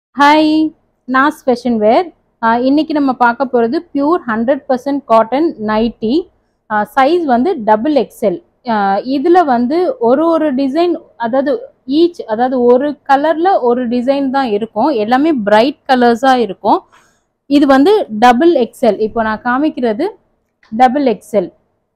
hi நாஸ் fashion வேர் இன்னைக்கு நம்ம பார்க்க போகிறது pure hundred percent cotton nighty size வந்து டபுள் எக்ஸல் இதில் வந்து ஒரு ஒரு டிசைன் அதாவது ஈச் அதாவது ஒரு கலரில் ஒரு டிசைன் தான் இருக்கும் எல்லாமே பிரைட் கலர்ஸாக இருக்கும் இது வந்து டபுள் எக்ஸல் இப்போ நான் காமிக்கிறது டபுள் எக்ஸல்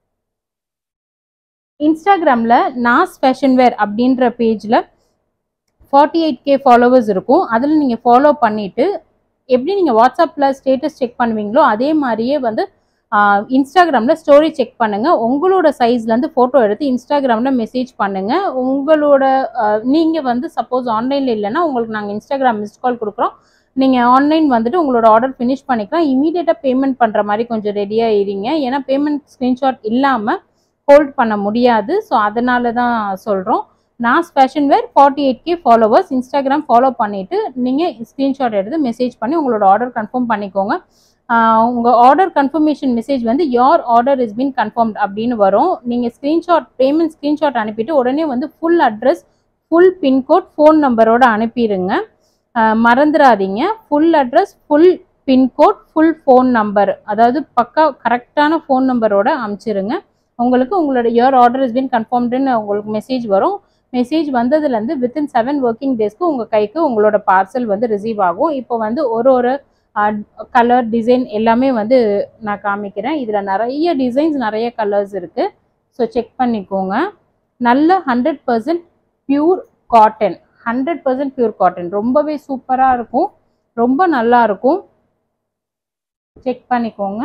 இன்ஸ்டாகிராமில் நாஸ் ஃபேஷன் வேர் அப்படின்ற பேஜில் ஃபார்ட்டி எயிட் கே ஃபாலோவர்ஸ் இருக்கும் அதில் நீங்கள் ஃபாலோ பண்ணிவிட்டு எப்படி நீங்கள் வாட்ஸ்அப்பில் ஸ்டேட்டஸ் செக் பண்ணுவீங்களோ அதே மாதிரியே வந்து இன்ஸ்டாகிராமில் ஸ்டோரி செக் பண்ணுங்கள் உங்களோட சைஸ்லேருந்து ஃபோட்டோ எடுத்து இன்ஸ்டாகிராமில் மெசேஜ் பண்ணுங்கள் உங்களோட நீங்கள் வந்து சப்போஸ் ஆன்லைனில் இல்லைன்னா உங்களுக்கு நாங்கள் இன்ஸ்டாகிராம் மிஸ்ட் கால் கொடுக்குறோம் நீங்கள் ஆன்லைன் வந்துட்டு உங்களோட ஆர்டர் ஃபினிஷ் பண்ணிக்கலாம் இமீடியட்டாக பேமெண்ட் பண்ணுற மாதிரி கொஞ்சம் ரெடியாக இருங்க ஏன்னா பேமெண்ட் ஸ்க்ரீன்ஷாட் இல்லாமல் ஹோல்ட் பண்ண முடியாது ஸோ அதனால தான் சொல்கிறோம் Naz fashion wear forty eight K followers Instagram follow பண்ணிவிட்டு நீங்கள் ஸ்க்ரீன்ஷாட் எடுத்து மெசேஜ் பண்ணி உங்களோட ஆர்டர் கன்ஃபார்ம் பண்ணிக்கோங்க உங்கள் ஆர்டர் கன்ஃபர்மேஷன் மெசேஜ் வந்து யார் ஆர்டர் இஸ் பீன் கன்ஃபார்ம்ட் அப்படின்னு வரும் நீங்கள் ஸ்க்ரீன்ஷாட் பேமெண்ட் ஸ்க்ரீன்ஷாட் அனுப்பிட்டு உடனே வந்து full address full pincode phone நம்பரோட அனுப்பிடுங்க மறந்துடாதீங்க full address full pincode full phone number அதாவது பக்கா கரெக்டான ஃபோன் நம்பரோட அனுப்பிச்சிருங்க உங்களுக்கு உங்களோட இயர் ஆர்டர் இஸ் பீன் கன்ஃபார்ம்டுன்னு உங்களுக்கு மெசேஜ் வரும் மெசேஜ் வந்ததுலேருந்து வித்தின் செவன் ஒர்க்கிங் டேஸ்க்கு உங்கள் கைக்கு உங்களோட பார்சல் வந்து ரிசீவ் ஆகும் இப்போ வந்து ஒரு ஒரு கலர் டிசைன் எல்லாமே வந்து நான் காமிக்கிறேன் இதில் நிறைய டிசைன்ஸ் நிறைய கலர்ஸ் இருக்குது ஸோ செக் பண்ணிக்கோங்க நல்ல hundred percent pure cotton hundred percent pure cotton ரொம்பவே சூப்பராக இருக்கும் ரொம்ப நல்லா இருக்கும் செக் பண்ணிக்கோங்க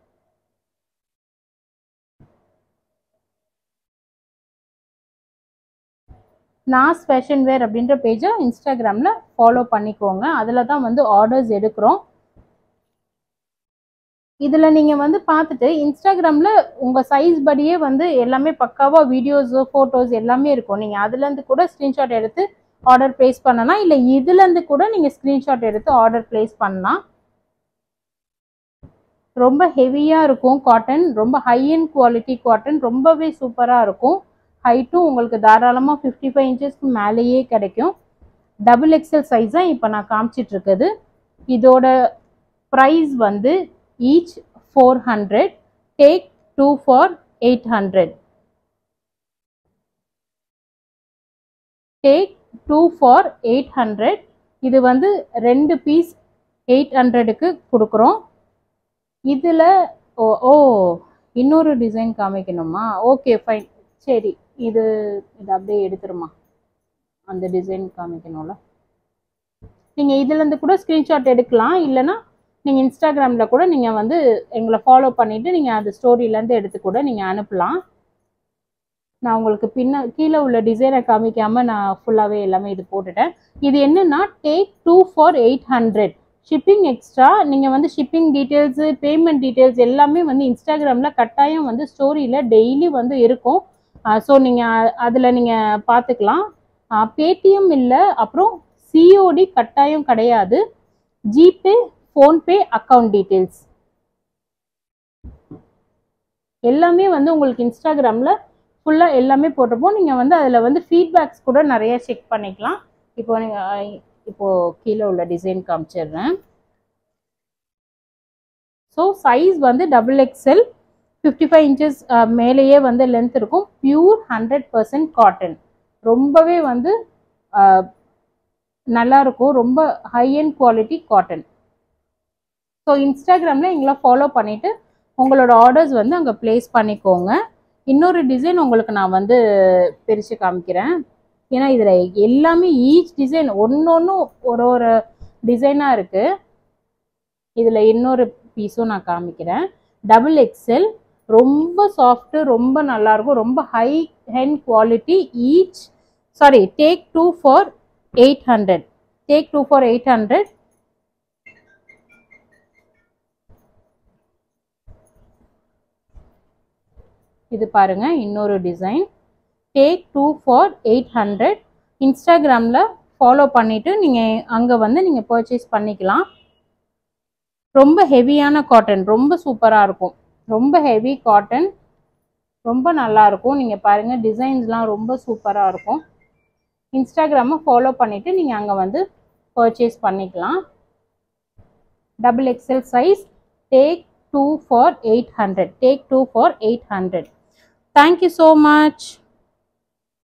நாஸ் ஃபேஷன் வேர் அப்படின்ற பேஜை இன்ஸ்டாகிராமில் ஃபாலோ பண்ணிக்கோங்க அதில் தான் வந்து ஆர்டர்ஸ் எடுக்கிறோம் இதில் நீங்கள் வந்து பார்த்துட்டு இன்ஸ்டாகிராமில் உங்கள் சைஸ் படியே வந்து எல்லாமே பக்காவாக வீடியோஸு ஃபோட்டோஸ் எல்லாமே இருக்கும் நீங்கள் அதுலேருந்து கூட ஸ்க்ரீன்ஷாட் எடுத்து ஆர்டர் ப்ளேஸ் பண்ணலாம் இல்லை இதுலேருந்து கூட நீங்கள் ஸ்க்ரீன்ஷாட் எடுத்து ஆர்டர் ப்ளேஸ் பண்ணலாம் ரொம்ப ஹெவியாக இருக்கும் காட்டன் ரொம்ப ஹை அண்ட் குவாலிட்டி காட்டன் ரொம்பவே சூப்பராக இருக்கும் ஹைட்டும் உங்களுக்கு தாராளமாக ஃபிஃப்டி ஃபைவ் இன்ச்சஸ்க்கு மேலேயே கிடைக்கும் டபுள் எக்ஸல் சைஸ் தான் இப்போ நான் காமிச்சிட்டு இருக்குது இதோட ப்ரைஸ் வந்து each four hundred take two for eight hundred take two for eight hundred இது வந்து ரெண்டு பீஸ் எயிட் ஹண்ட்ரடுக்கு கொடுக்குறோம் இதில் ஓ ஓ இன்னொரு டிசைன் காமிக்கணுமா ஓகே ஃபைன் சரி இது இது அப்படியே எடுத்துருமா அந்த டிசைன் காமிக்கணும்ல நீங்கள் இதுலேருந்து கூட ஸ்க்ரீன்ஷாட் எடுக்கலாம் இல்லைன்னா நீங்கள் இன்ஸ்டாகிராமில் கூட நீங்கள் வந்து எங்களை ஃபாலோ பண்ணிவிட்டு நீங்கள் அது ஸ்டோரியிலேருந்து எடுத்து கூட நீங்கள் அனுப்பலாம் நான் உங்களுக்கு பின்ன கீழே உள்ள டிசைனை காமிக்காமல் நான் ஃபுல்லாகவே எல்லாமே இது போட்டுட்டேன் இது என்னென்னா take two for eight hundred shipping extra நீங்கள் வந்து ஷிப்பிங் டீட்டெயில்ஸு பேமெண்ட் டீட்டெயில்ஸ் எல்லாமே வந்து இன்ஸ்டாகிராமில் கட்டாயம் வந்து ஸ்டோரியில் டெய்லி வந்து இருக்கும் ஸோ நீங்கள் அதில் நீங்கள் பார்த்துக்கலாம் பேடிஎம் இல்லை அப்புறம் சிஓடி கட்டாயம் கிடையாது ஜிபே ஃபோன்பே அக்கௌண்ட் டீட்டெயில்ஸ் எல்லாமே வந்து உங்களுக்கு இன்ஸ்டாகிராமில் ஃபுல்லாக எல்லாமே போட்டிருப்போம் நீங்கள் வந்து அதில் வந்து ஃபீட்பேக்ஸ் கூட நிறைய செக் பண்ணிக்கலாம் இப்போ நீங்கள் இப்போது கீழே உள்ள டிசைன் காமிச்சிடுறேன் ஸோ சைஸ் வந்து double XL fifty five inches மேலேயே வந்து லென்த் இருக்கும் பியூர் ஹண்ட்ரட் பர்சன்ட் காட்டன் ரொம்பவே வந்து நல்லா இருக்கும் ரொம்ப high and quality cotton so இன்ஸ்டாகிராமில் எங்களை ஃபாலோ பண்ணிவிட்டு உங்களோட ஆர்டர்ஸ் வந்து அங்கே ப்ளேஸ் பண்ணிக்கோங்க இன்னொரு டிசைன் உங்களுக்கு நான் வந்து பிரித்து காமிக்கிறேன் ஏன்னா இதில் எல்லாமே ஈச் டிசைன் ஒன்று ஒன்றும் ஒரு ஒரு டிசைனாக இருக்குது இதில் இன்னொரு பீஸும் நான் காமிக்கிறேன் டபுள் எக்ஸல் ரொம்ப சாஃப்ட்டு ரொம்ப நல்லாயிருக்கும் ரொம்ப high end quality each sari take two for eight hundred take two for eight hundred இது பாருங்க இன்னொரு design take two for eight hundred இன்ஸ்டாகிராமில் ஃபாலோ பண்ணிவிட்டு நீங்கள் அங்கே வந்து நீங்கள் பர்ச்சேஸ் பண்ணிக்கலாம் ரொம்ப ஹெவியான காட்டன் ரொம்ப சூப்பராக இருக்கும் ரொம்ப ஹெவி காட்டன் ரொம்ப நல்லா இருக்கும் நீங்கள் பாருங்கள் டிசைன்ஸ்லாம் ரொம்ப சூப்பராக இருக்கும் இன்ஸ்டாகிராமை ஃபாலோ பண்ணிவிட்டு நீங்கள் அங்கே வந்து பர்ச்சேஸ் பண்ணிக்கலாம் double XL size take two for eight hundred take two for eight hundred thank you so much